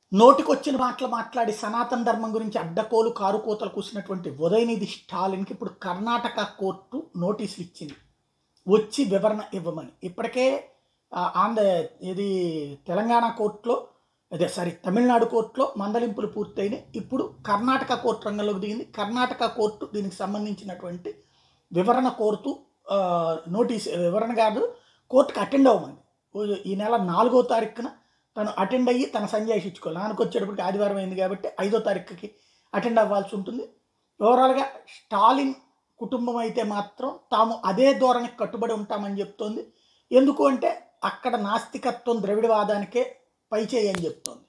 నోటికొచ్చిన మాటలు మాట్లాడి సనాతన ధర్మం గురించి అడ్డకోలు కారుకోతలు కూసినటువంటి ఉదయనిధి స్టాలిన్కి ఇప్పుడు కర్ణాటక కోర్టు నోటీసులు ఇచ్చింది వచ్చి వివరణ ఇవ్వమని ఇప్పటికే ఆ, ఆంధ్ర ఇది తెలంగాణ కోర్టులో అదే సారీ తమిళనాడు కోర్టులో మందలింపులు పూర్తయినాయి ఇప్పుడు కర్ణాటక కోర్టు రంగంలోకి దిగింది కర్ణాటక కోర్టు దీనికి సంబంధించినటువంటి వివరణ కోరుతూ ఆ, నోటీస్ వివరణ కాదు కోర్టుకు అటెండ్ అవ్వమంది ఓ- ఈ నెల నాలుగో తారీఖున తను అటెండ్ అయ్యి తన సంజాయిషి ఇచ్చుకోవాలి నాన్నకు వచ్చేటప్పటికి ఆదివారం అయింది కాబట్టి ఐదో తారీఖుకి అటెండ్ అవ్వాల్సి ఉంటుంది ఓవరాల్గా స్టాలిన్ కుటుంబం అయితే మాత్రం తాము అదే ధోరణికి కట్టుబడి ఉంటామని చెప్తోంది ఎందుకు అంటే అక్కడ నాస్తికత్వం ద్రవిడవాదానికే పైచేయి అని చెప్తోంది